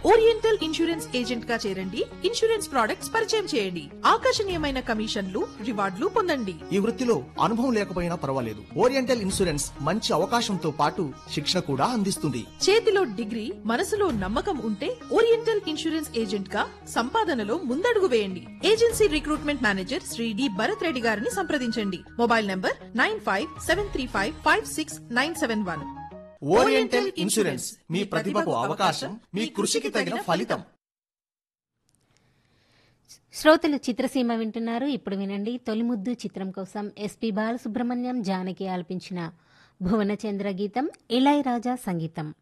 oriental insurance agent గా చేరండి insurance products పరిచయం చేయండి ఆకర్షణీయమైన కమిషన్లు రివార్డులు పొందండి ఈ వృత్తిలో అనుభవం లేకపోయినా పర్వాలేదు ఓరియంటల్ ఇన్సూరెన్స్ మంచి అవకాశంతో పాటు శిక్షణ కూడా అందిస్తుంది చేతిలో డిగ్రీ మనసులో నమ్మకం ఉంటే ఓరియంటల్ ఇన్సూరెన్స్ ఏజెంట్ గా సంపాదనలో ముందడుగు వేయండి agency recruitment manager Shri D Bharath Reddy గారిని సంప్రదించండి mobile number nine five seven three five five six nine seven one oriental insurance మీ ప్రతిభకు అవకాశం మీ కృషికి తగిన ఫలితం శ్రోతలు చిత్రసీమ వింటున్నారు ఇప్పుడు వినండి తొలిముద్దు చిత్రం కోసం ఎస్పి బాలసుబ్రహ్మణ్యం జానకి ఆలపించిన భువనచంద్ర గీతం ఇళయరాజా సంగీతం